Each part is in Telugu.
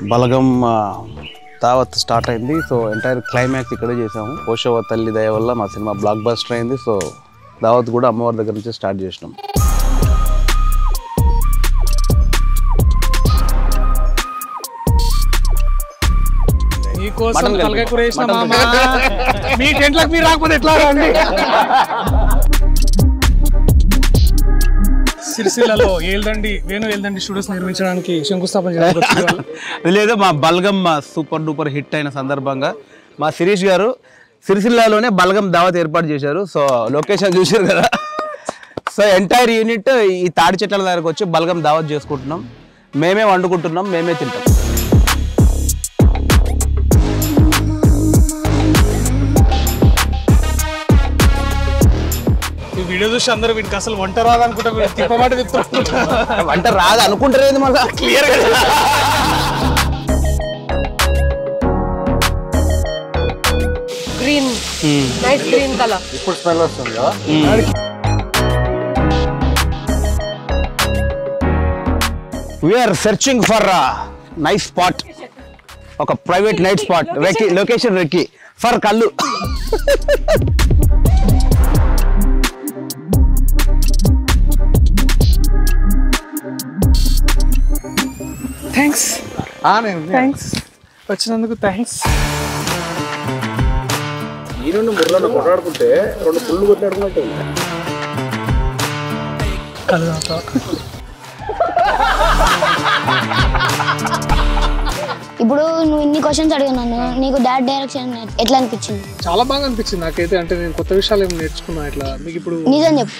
బలగం ఆ, దావత్ స్టార్ట్ అయింది సో ఎంటైర్ క్లైమాక్స్ ఇక్కడే చేసాము పోషవ తల్లి దయ వల్ల మా సినిమా బ్లాక్ బస్టర్ అయింది సో దావత్ కూడా అమ్మవారి దగ్గర నుంచి స్టార్ట్ చేసినాం మీకోసం మటన్ కలిపి. తలకాయ కూర వేసిన మటన్ మామ మీ టెంట్లకు మీరు రాకపోతే ఎట్లా రండి సిరిసిల్లలో ఏల్దండి వేణు ఏల్దండి స్టూడియోస్ నిర్మించడానికి శంకుస్థాపన చేయడానికి వచ్చిన వాళ్ళు. లేదు మా బల్గం మా సూపర్ డూపర్ హిట్ అయిన సందర్భంగా మా శిరీష్ గారు సిరిసిల్లాలోనే బల్గం దావత్ ఏర్పాటు చేశారు సో లొకేషన్ చూశారు కదా సో ఎంటైర్ యూనిట్ ఈ తాడి చెట్ల దగ్గరకు వచ్చి బల్గం దావత్ చేసుకుంటున్నాం మేమే వండుకుంటున్నాం మేమే తింటాం ఈ వీడియో చూసి అందరూ వీడికి అసలు వంట రాదనుకుంటా వీడు తిప్పమాట తిప్పుతున్నారు వంట రాదు అనుకుంటారేది మళ్ళీ clear green nice green colour ఇప్పుడు స్మెల్ వస్తుందా we are searching for night spot ఒక private night spot recce location recce for కళ్ళు థ్యాంక్స్ ఆ, నేను థ్యాంక్స్ వచ్చినందుకు థ్యాంక్స్ ఈ రెండు ముర్రలు కొట్లాడుకుంటే రెండు పుల్లు కొట్లాడుకున్నట్టు కలుగుతా ఇప్పుడు నువ్వు ఇన్ని క్వశ్చన్స్ అడిగినాను నీకు డాడ్ డైరెక్షన్ ఎట్లా అనిపించింది చాలా బాగా అనిపించింది నాకైతే అంటే నేను కొత్త విషయాలు ఏమి నేర్చుకున్నా ఇట్లా మీకు ఇప్పుడు నిజం చెప్పు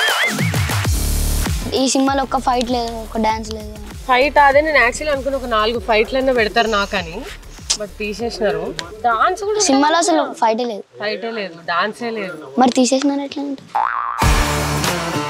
ఈ సినిమాలో ఒక్క ఫైట్ లేదు ఒక డాన్స్ లేదు ఫైట్ అదే నేను యాక్చువల్లీ అనుకున్న ఒక నాలుగు ఫైట్లన్నా పెడతారు నాకని బట్ తీసేసినారు డాన్స్ కూడా సినిమాలో అసలు ఫైటే లేదు ఫైటే లేదు డాన్సే లేదు మరి తీసేసినారు ఎట్లా అంటే